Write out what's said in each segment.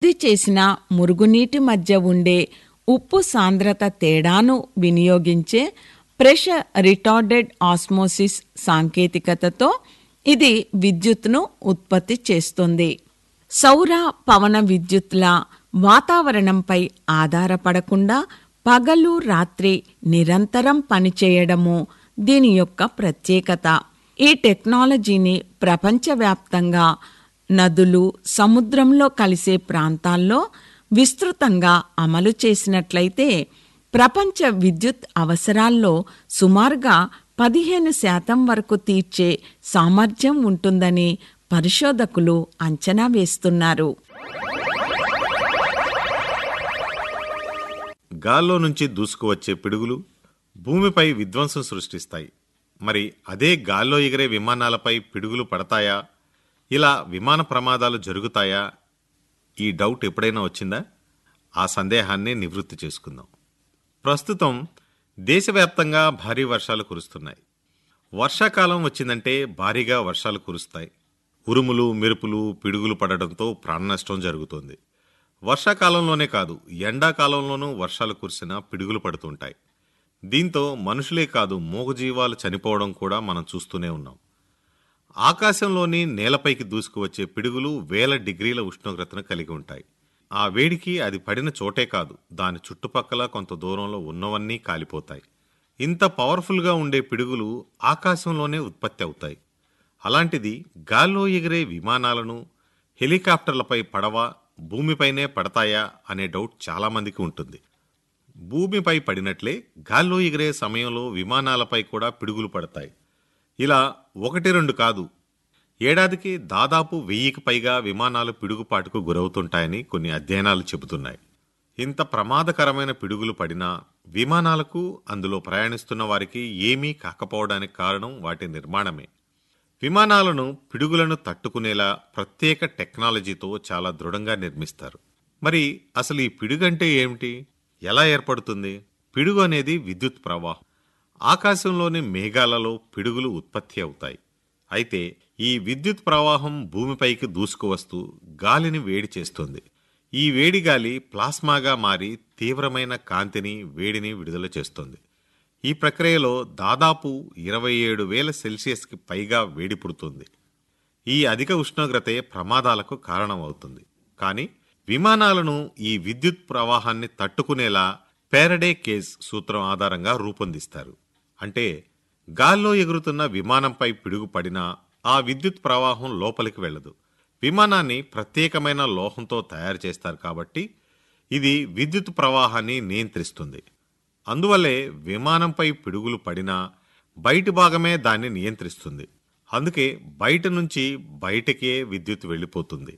శుద్ధి చేసిన మురుగునీటి మధ్య ఉండే ఉప్పు సాంద్రత తేడాను వినియోగించే ప్రెషర్ రిటార్డెడ్ ఆస్మోసిస్ సాంకేతికతతో ఇది విద్యుత్తును ఉత్పత్తి చేస్తుంది సౌర పవన విద్యుత్ల వాతావరణంపై ఆధారపడకుండా పగలు రాత్రి నిరంతరం పనిచేయడము దీని యొక్క ప్రత్యేకత ఈ టెక్నాలజీని ప్రపంచవ్యాప్తంగా నదులు సముద్రంలో కలిసే ప్రాంతాల్లో విస్తృతంగా అమలు చేసినట్లయితే ప్రపంచ విద్యుత్ అవసరాల్లో సుమారుగా పదిహేను శాతం వరకు తీర్చే సామర్థ్యం ఉంటుందని పరిశోధకులు అంచనా వేస్తున్నారు గాల్లో నుంచి దూసుకువచ్చే పిడుగులు భూమిపై విధ్వంసం సృష్టిస్తాయి మరి అదే గాల్లో ఎగిరే విమానాలపై పిడుగులు పడతాయా ఇలా విమాన ప్రమాదాలు జరుగుతాయా ఈ డౌట్ ఎప్పుడైనా వచ్చిందా ఆ సందేహాన్ని నివృత్తి చేసుకుందాం ప్రస్తుతం దేశవ్యాప్తంగా భారీ వర్షాలు కురుస్తున్నాయి వర్షాకాలం వచ్చిందంటే భారీగా వర్షాలు కురుస్తాయి ఉరుములు మెరుపులు పిడుగులు పడడంతో ప్రాణ నష్టం జరుగుతోంది వర్షాకాలంలోనే కాదు ఎండాకాలంలోనూ వర్షాలు కురిసినా పిడుగులు పడుతుంటాయి దీంతో మనుషులే కాదు మూగజీవాలు చనిపోవడం కూడా మనం చూస్తూనే ఉన్నాం ఆకాశంలోని నేలపైకి దూసుకువచ్చే పిడుగులు వేల డిగ్రీల ఉష్ణోగ్రతను కలిగి ఉంటాయి ఆ వేడికి అది పడిన చోటే కాదు దాని చుట్టుపక్కల కొంత దూరంలో ఉన్నవన్నీ కాలిపోతాయి ఇంత పవర్ఫుల్గా ఉండే పిడుగులు ఆకాశంలోనే ఉత్పత్తి అవుతాయి అలాంటిది గాల్లో ఎగిరే విమానాలను హెలికాప్టర్లపై పడవ భూమిపైనే పడతాయా అనే డౌట్ చాలామందికి ఉంటుంది భూమిపై పడినట్లే గాల్లో ఎగిరే సమయంలో విమానాలపై కూడా పిడుగులు పడతాయి ఇలా ఒకటి రెండు కాదు ఏడాదికి దాదాపు వెయ్యికి పైగా విమానాలు పిడుగుపాటుకు గురవుతుంటాయని కొన్ని అధ్యయనాలు చెబుతున్నాయి ఇంత ప్రమాదకరమైన పిడుగులు పడినా విమానాలకు అందులో ప్రయాణిస్తున్న వారికి ఏమీ కాకపోవడానికి కారణం వాటి నిర్మాణమే విమానాలను పిడుగులను తట్టుకునేలా ప్రత్యేక టెక్నాలజీతో చాలా దృఢంగా నిర్మిస్తారు మరి అసలు ఈ పిడుగంటే ఏమిటి ఎలా ఏర్పడుతుంది పిడుగు అనేది విద్యుత్ ప్రవాహం ఆకాశంలోని మేఘాలలో పిడుగులు ఉత్పత్తి అవుతాయి అయితే ఈ విద్యుత్ ప్రవాహం భూమిపైకి దూసుకువస్తూ గాలిని వేడి చేస్తుంది ఈ వేడి గాలి ప్లాస్మాగా మారి తీవ్రమైన కాంతిని వేడిని విడుదల చేస్తుంది ఈ ప్రక్రియలో దాదాపు ఇరవై ఏడు వేల సెల్సియస్కి పైగా వేడి పుడుతుంది ఈ అధిక ఉష్ణోగ్రతే ప్రమాదాలకు కారణమవుతుంది కానీ విమానాలను ఈ విద్యుత్ ప్రవాహాన్ని తట్టుకునేలా పేరడే కేజ్ సూత్రం ఆధారంగా రూపొందిస్తారు అంటే గాల్లో ఎగురుతున్న విమానంపై పిడుగు పడినా ఆ విద్యుత్ ప్రవాహం లోపలికి వెళ్ళదు విమానాన్ని ప్రత్యేకమైన లోహంతో తయారు చేస్తారు కాబట్టి ఇది విద్యుత్ ప్రవాహాన్ని నియంత్రిస్తుంది అందువల్లే విమానంపై పిడుగులు పడినా బయటి భాగమే దాన్ని నియంత్రిస్తుంది అందుకే బయట నుంచి బయటకే విద్యుత్ వెళ్ళిపోతుంది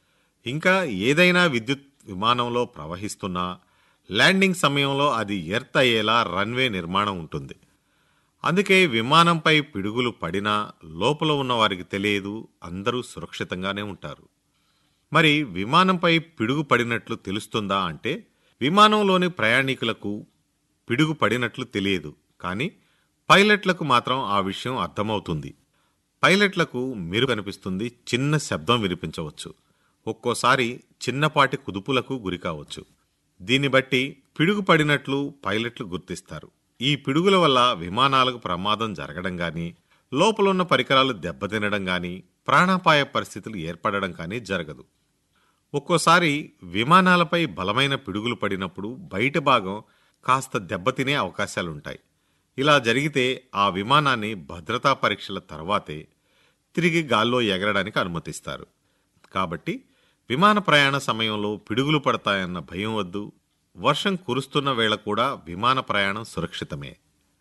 ఇంకా ఏదైనా విద్యుత్ విమానంలో ప్రవహిస్తున్నా ల్యాండింగ్ సమయంలో అది ఎర్త్ అయ్యేలా రన్వే నిర్మాణం ఉంటుంది అందుకే విమానంపై పిడుగులు పడినా లోపల ఉన్న వారికి తెలియదు అందరూ సురక్షితంగానే ఉంటారు మరి విమానంపై పిడుగు పడినట్లు తెలుస్తుందా అంటే విమానంలోని ప్రయాణికులకు పిడుగు పడినట్లు తెలియదు కానీ పైలట్లకు మాత్రం ఆ విషయం అర్థమవుతుంది పైలట్లకు మీరు కనిపిస్తుంది చిన్న శబ్దం వినిపించవచ్చు ఒక్కోసారి చిన్నపాటి కుదుపులకు గురికావచ్చు దీన్ని బట్టి పిడుగు పడినట్లు పైలట్లు గుర్తిస్తారు ఈ పిడుగుల వల్ల విమానాలకు ప్రమాదం జరగడం గాని లోపలున్న పరికరాలు దెబ్బతినడం గాని ప్రాణాపాయ పరిస్థితులు ఏర్పడడం కానీ జరగదు ఒక్కోసారి విమానాలపై బలమైన పిడుగులు పడినప్పుడు బయట భాగం కాస్త దెబ్బతినే అవకాశాలుంటాయి ఇలా జరిగితే ఆ విమానాన్ని భద్రతా పరీక్షల తర్వాతే తిరిగి గాల్లో ఎగరడానికి అనుమతిస్తారు కాబట్టి విమాన ప్రయాణ సమయంలో పిడుగులు పడతాయన్న భయం వద్దు వర్షం కురుస్తున్న వేళ కూడా విమాన ప్రయాణం సురక్షితమే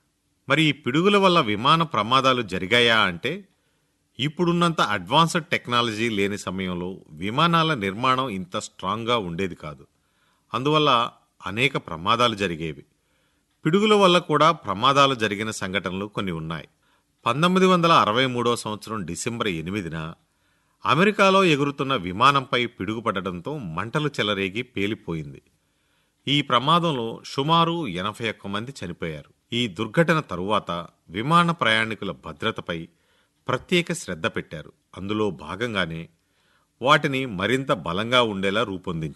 మరి ఈ పిడుగుల వల్ల విమాన ప్రమాదాలు జరిగాయా అంటే ఇప్పుడున్నంత అడ్వాన్స్డ్ టెక్నాలజీ లేని సమయంలో విమానాల నిర్మాణం ఇంత స్ట్రాంగ్గా ఉండేది కాదు అందువల్ల అనేక ప్రమాదాలు జరిగేవి పిడుగుల వల్ల కూడా ప్రమాదాలు జరిగిన సంఘటనలు కొన్ని ఉన్నాయి పంతొమ్మిది వందల అరవై మూడో సంవత్సరం డిసెంబర్ ఎనిమిదిన అమెరికాలో ఎగురుతున్న విమానంపై పిడుగుపడడంతో మంటలు చెలరేగి పేలిపోయింది ఈ ప్రమాదంలో సుమారు ఎనభై ఒక్క మంది చనిపోయారు ఈ దుర్ఘటన తరువాత విమాన ప్రయాణికుల భద్రతపై ప్రత్యేక శ్రద్ధ పెట్టారు అందులో భాగంగానే వాటిని మరింత బలంగా ఉండేలా రూపొందించారు